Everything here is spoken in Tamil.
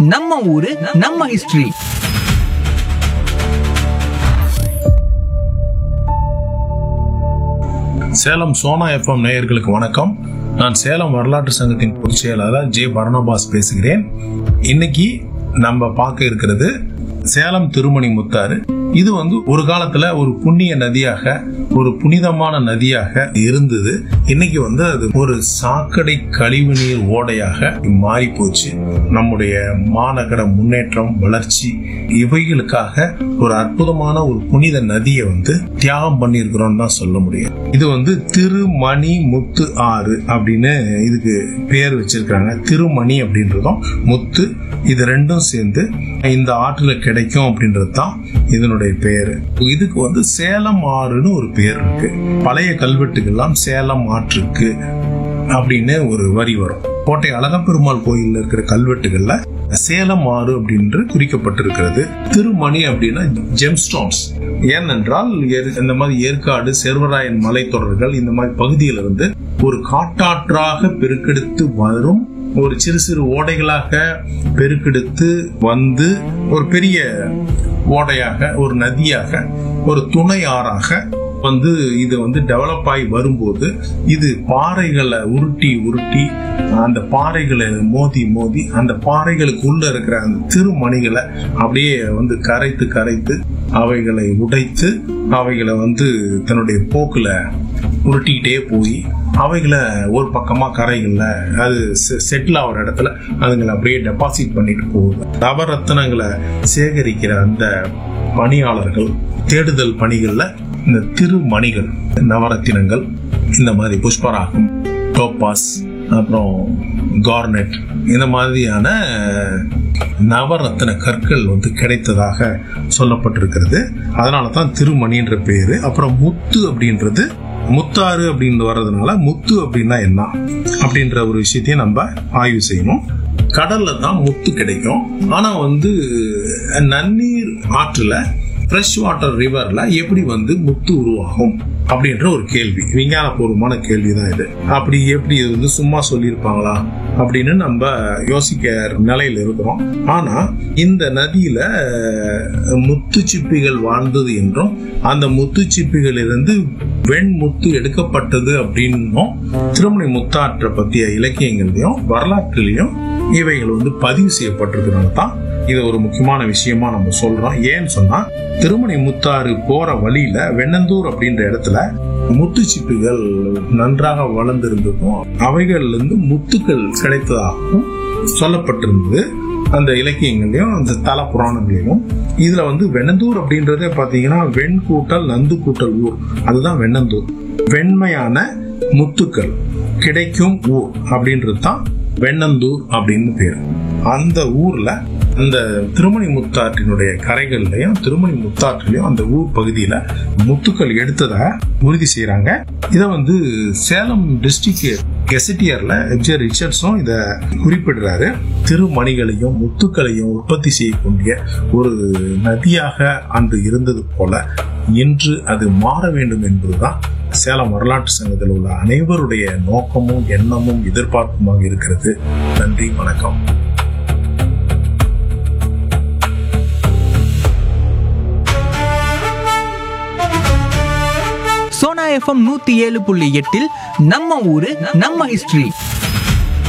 நம்ம ஊரு நம்ம ஹிஸ்டரி சேலம் சோனா எஃப்எம் நேயர்களுக்கு வணக்கம் நான் சேலம் வரலாற்று சங்கத்தின் பொதுச் செயலாளர் ஜே பரணபாஸ் பேசுகிறேன் இன்னைக்கு நம்ம பார்க்க இருக்கிறது சேலம் திருமணி முத்தாறு இது வந்து ஒரு காலத்துல ஒரு புண்ணிய நதியாக ஒரு புனிதமான நதியாக இருந்தது இன்னைக்கு வந்து அது ஒரு சாக்கடை கழிவுநீர் ஓடையாக மாறி போச்சு நம்முடைய மாநகர முன்னேற்றம் வளர்ச்சி இவைகளுக்காக ஒரு அற்புதமான ஒரு புனித நதியை வந்து தியாகம் பண்ணியிருக்கிறோம் தான் சொல்ல முடியும் இது வந்து திருமணி முத்து ஆறு அப்படின்னு இதுக்கு பேர் வச்சிருக்காங்க திருமணி அப்படின்றதும் முத்து இது ரெண்டும் சேர்ந்து இந்த ஆற்றுல கிடைக்கும் அப்படின்றது தான் இதனுடைய பேரு இதுக்கு வந்து சேலம் ஆறுன்னு ஒரு பேர் இருக்கு பழைய கல்வெட்டுக்கெல்லாம் சேலம் ஆற்றுக்கு அப்படின்னு ஒரு வரி வரும் கோட்டை அழகப்பெருமாள் கோயில்ல இருக்கிற கல்வெட்டுகள்ல சேலம் ஆறு அப்படின்று குறிக்கப்பட்டிருக்கிறது திருமணி அப்படின்னா ஜெம்ஸ்டோன்ஸ் ஏனென்றால் ஏற்- இந்த மாதிரி ஏற்காடு சேர்வராயன் மலைத்தொடர்கள் இந்த மாதிரி பகுதியிலிருந்து ஒரு காட்டாற்றாக பெருக்கெடுத்து வரும் ஒரு சிறு சிறு ஓடைகளாக பெருக்கெடுத்து வந்து ஒரு பெரிய ஓடையாக ஒரு நதியாக ஒரு துணை ஆறாக வந்து இது வந்து டெவலப் ஆகி வரும்போது இது பாறைகளை உருட்டி உருட்டி அந்த பாறைகளை மோதி மோதி அந்த பாறைகளுக்கு உள்ள இருக்கிற அந்த திருமணிகளை அப்படியே வந்து கரைத்து கரைத்து அவைகளை உடைத்து அவைகளை வந்து தன்னுடைய போக்குல உருட்டிக்கிட்டே போய் அவைகளை ஒரு பக்கமா கரைகள்ல அது செட்டில் ஆகிற இடத்துல அதுங்களை அப்படியே டெபாசிட் பண்ணிட்டு போகுது நவரத்தினங்களை சேகரிக்கிற அந்த பணியாளர்கள் தேடுதல் பணிகள்ல இந்த திருமணிகள் நவரத்தினங்கள் இந்த மாதிரி புஷ்பராகம் டோப்பாஸ் அப்புறம் கார்னெட் இந்த மாதிரியான நவரத்தின கற்கள் வந்து கிடைத்ததாக சொல்லப்பட்டிருக்கிறது அதனால தான் திருமணின்ற பேரு அப்புறம் முத்து அப்படின்றது முத்தாறு அப்படின்னு வர்றதுனால முத்து அப்படின்னா என்ன அப்படின்ற ஒரு விஷயத்தையும் நம்ம ஆய்வு செய்யணும் கடல்ல தான் முத்து கிடைக்கும் ஆனா வந்து நன்னீர் ஆற்றுல ஃப்ரெஷ் வாட்டர் ரிவர்ல எப்படி வந்து முத்து உருவாகும் அப்படின்ற ஒரு கேள்வி விஞ்ஞானபூர்வமான கேள்வி தான் இது அப்படி எப்படி இது வந்து சும்மா சொல்லியிருப்பாங்களா அப்படின்னு நம்ம யோசிக்க நிலையில இருக்கிறோம் ஆனா இந்த நதியில முத்துச்சிப்பிகள் வாழ்ந்தது என்றும் அந்த முத்துச்சிப்பிகளிலிருந்து வெண்முத்து எடுக்கப்பட்டது அப்படின்னும் திருமணி முத்தாற்றை பற்றிய இலக்கியங்கள்லையும் வரலாற்றுலையும் இவைகள் வந்து பதிவு செய்யப்பட்டிருக்கிறனால தான் இது ஒரு முக்கியமான விஷயமா நம்ம சொல்றோம் ஏன்னு சொன்னா திருமணி முத்தாறு போற வழியில வெண்ணந்தூர் அப்படின்ற இடத்துல முத்துச்சிப்பிகள் நன்றாக வளர்ந்திருந்ததும் அவைகள்ல இருந்து முத்துக்கள் கிடைத்ததாகவும் சொல்லப்பட்டிருந்தது அந்த இலக்கியங்களையும் அந்த தல புராணங்களையும் இதுல வந்து வெண்ணந்தூர் அப்படின்றதே பாத்தீங்கன்னா வெண் கூட்டல் நந்து கூட்டல் ஊர் அதுதான் வெண்ணந்தூர் வெண்மையான முத்துக்கள் கிடைக்கும் ஊர் அப்படின்றது தான் வெண்ணந்தூர் அப்படின்னு பேர் அந்த ஊர்ல அந்த திருமணி முத்தாற்றினுடைய கரைகள்லயும் திருமணி முத்தாற்றிலையும் அந்த ஊர் பகுதியில முத்துக்கள் எடுத்ததா உறுதி செய்யறாங்க இதை வந்து சேலம் டிஸ்ட்ரிக்ட் கெசட்டியர்ல எம்ஜே ரிச்சர்ட்ஸும் இத குறிப்பிடுறாரு திருமணிகளையும் முத்துக்களையும் உற்பத்தி செய்யக்கூடிய ஒரு நதியாக அன்று இருந்தது போல இன்று அது மாற வேண்டும் என்பதுதான் சேலம் வரலாற்று சங்கத்தில் உள்ள அனைவருடைய நோக்கமும் எண்ணமும் எதிர்பார்ப்புமாக இருக்கிறது நன்றி வணக்கம் சோனா எஃப்எம் நூத்தி ஏழு புள்ளி எட்டில் நம்ம ஊரு நம்ம ஹிஸ்டரி